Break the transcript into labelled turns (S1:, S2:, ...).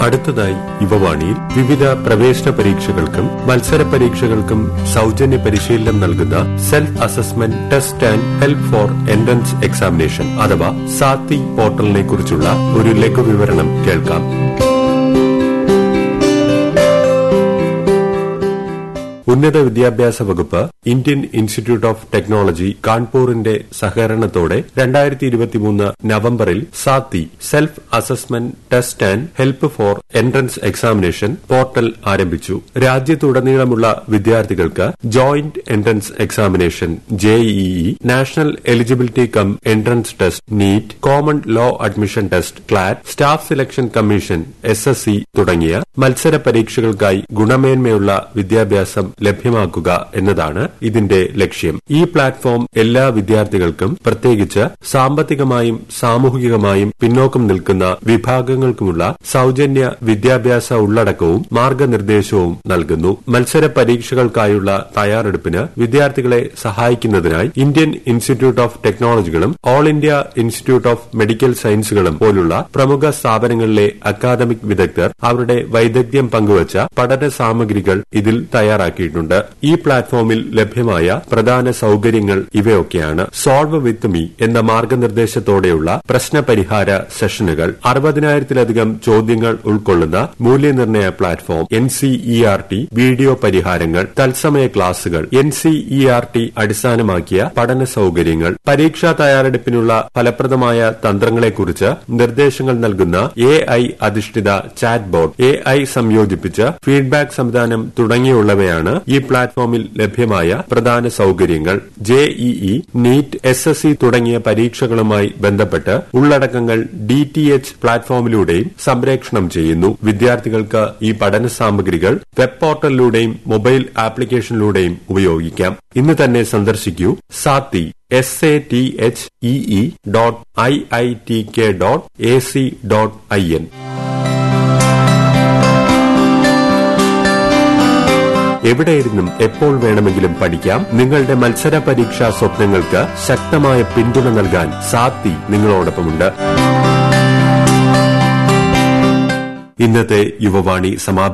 S1: അടുത്തതായി യുവവാണിയിൽ വിവിധ പ്രവേശന പരീക്ഷകൾക്കും മത്സര പരീക്ഷകൾക്കും സൗജന്യ പരിശീലനം നൽകുന്ന self assessment test and help for entrance examination അഥവാ സാത്തി പോർട്ടലിനെ കുറിച്ചുള്ള ഒരു ലഘുവിവരണം കേൾക്കാം ഉന്നത വിദ്യാഭ്യാസ വകുപ്പ് ഇന്ത്യൻ ഇൻസ്റ്റിറ്റ്യൂട്ട് ഓഫ് ടെക്നോളജി കാൺപൂറിന്റെ സഹകരണത്തോടെ രണ്ടായിരത്തി ഇരുപത്തിമൂന്ന് നവംബറിൽ Sathi self assessment test and help for entrance examination portal ആരംഭിച്ചു രാജ്യത്തുടനീളമുള്ള വിദ്യാർത്ഥികൾക്ക് joint entrance examination JEE national eligibility cum entrance test NEET common law admission test CLAT staff selection commission S S C തുടങ്ങിയ മത്സര പരീക്ഷകൾക്കായി ഗുണമേന്മയുള്ള വിദ്യാഭ്യാസം ലഭ്യമാക്കുക എന്നതാണ് ഇതിന്റെ ലക്ഷ്യം ഈ പ്ലാറ്റ്ഫോം എല്ലാ വിദ്യാർത്ഥികൾക്കും പ്രത്യേകിച്ച് സാമ്പത്തികമായും സാമൂഹികമായും പിന്നോക്കം നിൽക്കുന്ന വിഭാഗങ്ങൾക്കുമുള്ള സൗജന്യ വിദ്യാഭ്യാസ ഉള്ളടക്കവും മാർഗനിർദ്ദേശവും നൽകുന്നു മത്സര പരീക്ഷകൾക്കായുള്ള തയ്യാറെടുപ്പിന് വിദ്യാർത്ഥികളെ സഹായിക്കുന്നതിനായി ഇന്ത്യൻ ഇൻസ്റ്റിറ്റ്യൂട്ട് ഓഫ് ടെക്നോളജികളും All India institute of medical സയൻസുകളും പോലുള്ള പ്രമുഖ സ്ഥാപനങ്ങളിലെ അക്കാദമിക് വിദഗ്ധർ അവരുടെ വൈദഗ്ധ്യം പങ്കുവച്ച പഠന സാമഗ്രികൾ ഇതിൽ തയ്യാറാക്കിയിട്ടുണ്ട് ഈ പ്ലാറ്റ്ഫോമിൽ ലഭ്യമായ പ്രധാന സൌകര്യങ്ങൾ ഇവയൊക്കെയാണ് സോൾവ് വിത്ത് മീ എന്ന മാർഗനിർദ്ദേശത്തോടെയുള്ള പ്രശ്നപരിഹാര സെഷനുകൾ അറുപതിനായിരത്തിലധികം ചോദ്യങ്ങൾ ഉൾക്കൊള്ളുന്ന മൂല്യനിർണ്ണയ പ്ലാറ്റ്ഫോം എൻ ടി വീഡിയോ പരിഹാരങ്ങൾ തത്സമയ ക്ലാസുകൾ എൻ ടി അടിസ്ഥാനമാക്കിയ പഠന സൌകര്യങ്ങൾ പരീക്ഷാ തയ്യാറെടുപ്പിനുള്ള ഫലപ്രദമായ തന്ത്രങ്ങളെക്കുറിച്ച് നിർദ്ദേശങ്ങൾ നൽകുന്ന എ ഐ അധിഷ്ഠിത ചാറ്റ് ബോർഡ് എ ഐ സംയോജിപ്പിച്ച് ഫീഡ്ബാക്ക് സംവിധാനം തുടങ്ങിയുള്ളവയാണ് ഈ പ്ലാറ്റ്ഫോമിൽ ലഭ്യമായ പ്രധാന സൌകര്യങ്ങൾ JEE NEET S S C തുടങ്ങിയ പരീക്ഷകളുമായി ബന്ധപ്പെട്ട് ഉള്ളടക്കങ്ങൾ ഡി ടി എച്ച് പ്ലാറ്റ്ഫോമിലൂടെയും സംപ്രേഷണം ചെയ്യുന്നു വിദ്യാർത്ഥികൾക്ക് ഈ പഠന സാമഗ്രികൾ വെബ് പോർട്ടലിലൂടെയും മൊബൈൽ ആപ്ലിക്കേഷനിലൂടെയും ഉപയോഗിക്കാം ഇന്ന് തന്നെ സന്ദർശിക്കൂ Sathi S A T H EE dot I I T K dot A C dot I N എവിടെയിരുന്നും എപ്പോൾ വേണമെങ്കിലും പഠിക്കാം നിങ്ങളുടെ മത്സര പരീക്ഷാ സ്വപ്നങ്ങൾക്ക് ശക്തമായ പിന്തുണ നൽകാൻ സാത്തി നിങ്ങളോടൊപ്പമുണ്ട് ഇന്നത്തെ യുവവാണി സമാപിച്ചു